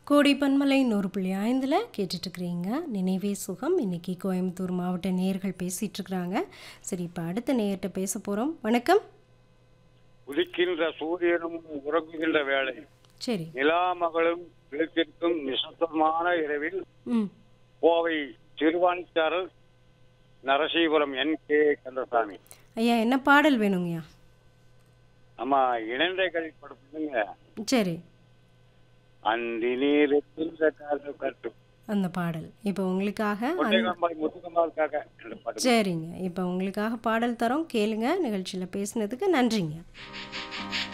கோடி பன்மலை நூறு புள்ளி ஐந்தில் கேட்டுட்ருக்கிறீங்க நினைவே சுகம் இன்னைக்கு கோயம்புத்தூர் மாவட்ட நேயர்கள் பேசிகிட்டு இருக்கிறாங்க சரி இப்போ அடுத்த நேயர்கிட்ட பேச போகிறோம் வணக்கம் உதிக்கின்ற சூரியனும் உறங்குகின்ற வேளை சரி நிலா மகளும் விழுத்திற்கும் நிசப்தமான இரவில் ம் கோவை திருவான்சாரல் நரசீபுரம் என் கே கந்தசாமி ஐயா என்ன பாடல் வேணுங்கய்யா ஆமா இணைந்த கல்வி படுத்துங்க சரி அந்தி நீர் காற்று கட்டு அந்த பாடல் இப்போ உங்களுக்காக அந்த- முத்துகம்பாய் முத்துகம்பாவுக்காக இந்த பாட்டு சரிங்க இப்போ உங்களுக்காக பாடல் தரோம் கேளுங்க நிகழ்ச்சியில் பேசுனதுக்கு நன்றிங்க